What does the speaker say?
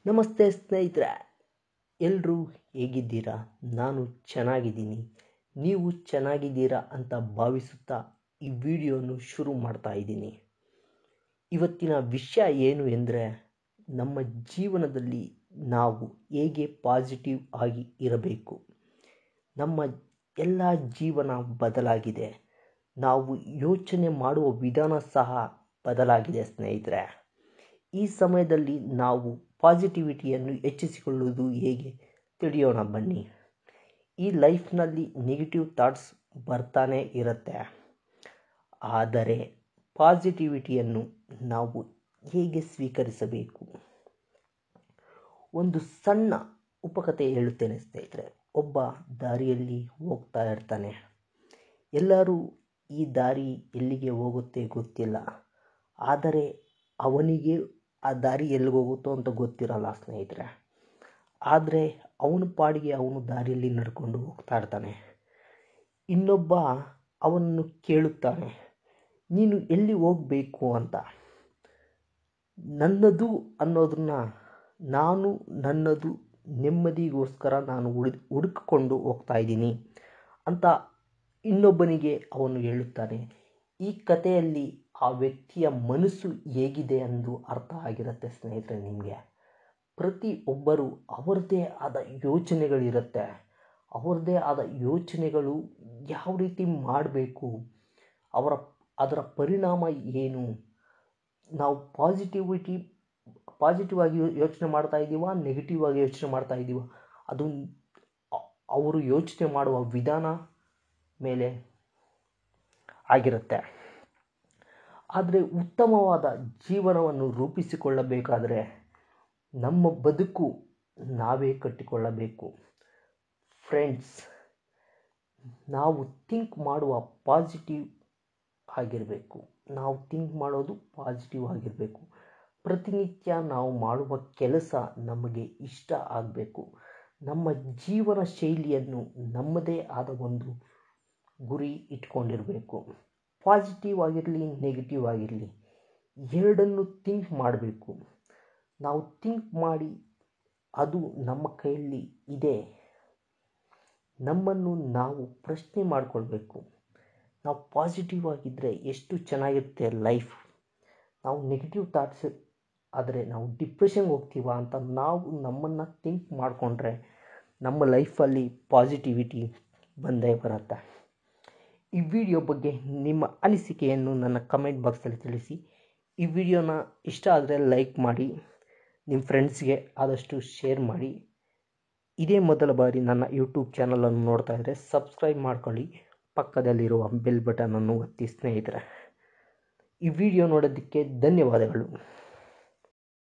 ನಮಸ್ತೆ ಸ್ನೇಹಿತರೆ ಎಲ್ಲರೂ ಹೇಗಿದ್ದೀರಾ ನಾನು ಚೆನ್ನಾಗಿದ್ದೀನಿ ನೀವು ಚೆನ್ನಾಗಿದ್ದೀರಾ ಅಂತ ಭಾವಿಸುತ್ತಾ ಈ ವಿಡಿಯೋನು ಶುರು ಮಾಡ್ತಾ ಇದ್ದೀನಿ ಇವತ್ತಿನ ವಿಷಯ ಏನು ಎಂದರೆ ನಮ್ಮ ಜೀವನದಲ್ಲಿ ನಾವು ಹೇಗೆ ಪಾಸಿಟಿವ್ ಆಗಿ ಇರಬೇಕು ನಮ್ಮ ಎಲ್ಲ ಜೀವನ ಬದಲಾಗಿದೆ ನಾವು ಯೋಚನೆ ಮಾಡುವ ವಿಧಾನ ಸಹ ಬದಲಾಗಿದೆ ಸ್ನೇಹಿತರೆ ಈ ಸಮಯದಲ್ಲಿ ನಾವು ಪಾಸಿಟಿವಿಟಿಯನ್ನು ಹೆಚ್ಚಿಸಿಕೊಳ್ಳುವುದು ಹೇಗೆ ತಿಳಿಯೋಣ ಬನ್ನಿ ಈ ಲೈಫ್ನಲ್ಲಿ ನೆಗೆಟಿವ್ ಥಾಟ್ಸ್ ಬರ್ತಾನೆ ಇರುತ್ತೆ ಆದರೆ ಪಾಸಿಟಿವಿಟಿಯನ್ನು ನಾವು ಹೇಗೆ ಸ್ವೀಕರಿಸಬೇಕು ಒಂದು ಸಣ್ಣ ಉಪಕಥೆ ಹೇಳುತ್ತೇನೆ ಸ್ನೇಹಿತರೆ ಒಬ್ಬ ದಾರಿಯಲ್ಲಿ ಹೋಗ್ತಾ ಇರ್ತಾನೆ ಎಲ್ಲರೂ ಈ ದಾರಿ ಎಲ್ಲಿಗೆ ಹೋಗುತ್ತೆ ಗೊತ್ತಿಲ್ಲ ಆದರೆ ಅವನಿಗೆ ಆ ದಾರಿ ಎಲ್ಲಿಗೆ ಹೋಗುತ್ತೋ ಅಂತ ಗೊತ್ತಿರಲ್ಲ ಸ್ನೇಹಿತರೆ ಆದರೆ ಅವನ ಪಾಡಿಗೆ ಅವನು ದಾರಿಯಲ್ಲಿ ನಡ್ಕೊಂಡು ಹೋಗ್ತಾ ಇರ್ತಾನೆ ಇನ್ನೊಬ್ಬ ಅವನನ್ನು ಕೇಳುತ್ತಾನೆ ನೀನು ಎಲ್ಲಿ ಹೋಗಬೇಕು ಅಂತ ನನ್ನದು ಅನ್ನೋದನ್ನ ನಾನು ನನ್ನದು ನೆಮ್ಮದಿಗೋಸ್ಕರ ನಾನು ಹುಡುಕ್ ಹುಡುಕಿಕೊಂಡು ಹೋಗ್ತಾ ಇದ್ದೀನಿ ಅಂತ ಇನ್ನೊಬ್ಬನಿಗೆ ಅವನು ಹೇಳುತ್ತಾನೆ ಈ ಕಥೆಯಲ್ಲಿ ಆ ವ್ಯಕ್ತಿಯ ಮನಸ್ಸು ಹೇಗಿದೆ ಎಂದು ಅರ್ಥ ಆಗಿರುತ್ತೆ ಸ್ನೇಹಿತರೆ ನಿಮಗೆ ಪ್ರತಿ ಒಬ್ಬರು ಅವರದೇ ಆದ ಯೋಚನೆಗಳಿರುತ್ತೆ ಅವರದೇ ಆದ ಯೋಚನೆಗಳು ಯಾವ ರೀತಿ ಮಾಡಬೇಕು ಅವರ ಅದರ ಪರಿಣಾಮ ಏನು ನಾವು ಪಾಸಿಟಿವಿಟಿ ಪಾಸಿಟಿವ್ ಆಗಿ ಯೋಚನೆ ಮಾಡ್ತಾ ಇದ್ದೀವ ನೆಗೆಟಿವ್ ಆಗಿ ಯೋಚನೆ ಮಾಡ್ತಾ ಇದ್ದೀವ ಅದು ಅವರು ಯೋಚನೆ ಮಾಡುವ ವಿಧಾನ ಮೇಲೆ ಆಗಿರುತ್ತೆ ಆದರೆ ಉತ್ತಮವಾದ ಜೀವನವನ್ನು ರೂಪಿಸಿಕೊಳ್ಳಬೇಕಾದರೆ ನಮ್ಮ ಬದುಕು ನಾವೇ ಕಟ್ಟಿಕೊಳ್ಳಬೇಕು ಫ್ರೆಂಡ್ಸ್ ನಾವು ಥಿಂಕ್ ಮಾಡುವ ಪಾಸಿಟಿವ್ ಆಗಿರಬೇಕು ನಾವು ಥಿಂಕ್ ಮಾಡೋದು ಪಾಸಿಟಿವ್ ಆಗಿರಬೇಕು ಪ್ರತಿನಿತ್ಯ ನಾವು ಮಾಡುವ ಕೆಲಸ ನಮಗೆ ಇಷ್ಟ ಆಗಬೇಕು ನಮ್ಮ ಜೀವನ ಶೈಲಿಯನ್ನು ನಮ್ಮದೇ ಆದ ಒಂದು ಗುರಿ ಇಟ್ಕೊಂಡಿರಬೇಕು ಪಾಸಿಟಿವ್ ಆಗಿರಲಿ ನೆಗೆಟಿವ್ ಆಗಿರಲಿ ಎರಡನ್ನು ಥಿಂಕ್ ಮಾಡಬೇಕು ನಾವು ಥಿಂಕ್ ಮಾಡಿ ಅದು ನಮ್ಮ ಕೈಯಲ್ಲಿ ಇದೆ ನಮ್ಮನ್ನು ನಾವು ಪ್ರಶ್ನೆ ಮಾಡಿಕೊಳ್ಬೇಕು ನಾವು ಪಾಸಿಟಿವ್ ಆಗಿದ್ದರೆ ಎಷ್ಟು ಚೆನ್ನಾಗಿರುತ್ತೆ ಲೈಫ್ ನಾವು ನೆಗೆಟಿವ್ ಥಾಟ್ಸ್ ಆದರೆ ನಾವು ಡಿಪ್ರೆಷನ್ಗೆ ಹೋಗ್ತೀವ ಅಂತ ನಾವು ನಮ್ಮನ್ನು ಥಿಂಕ್ ಮಾಡಿಕೊಂಡ್ರೆ ನಮ್ಮ ಲೈಫಲ್ಲಿ ಪಾಸಿಟಿವಿಟಿ ಬಂದೇ ಬರುತ್ತೆ ಈ ವಿಡಿಯೋ ಬಗ್ಗೆ ನಿಮ್ಮ ಅನಿಸಿಕೆಯನ್ನು ನನ್ನ ಕಮೆಂಟ್ ಬಾಕ್ಸಲ್ಲಿ ತಿಳಿಸಿ ಈ ವಿಡಿಯೋನ ಇಷ್ಟ ಆದರೆ ಲೈಕ್ ಮಾಡಿ ನಿಮ್ಮ ಫ್ರೆಂಡ್ಸ್ಗೆ ಆದಷ್ಟು ಶೇರ್ ಮಾಡಿ ಇದೇ ಮೊದಲ ಬಾರಿ ನನ್ನ ಯೂಟ್ಯೂಬ್ ಚಾನಲನ್ನು ನೋಡ್ತಾ ಇದ್ದರೆ ಸಬ್ಸ್ಕ್ರೈಬ್ ಮಾಡ್ಕೊಳ್ಳಿ ಪಕ್ಕದಲ್ಲಿರುವ ಬೆಲ್ ಬಟನನ್ನು ಒತ್ತಿ ಸ್ನೇಹಿತರೆ ಈ ವಿಡಿಯೋ ನೋಡೋದಕ್ಕೆ ಧನ್ಯವಾದಗಳು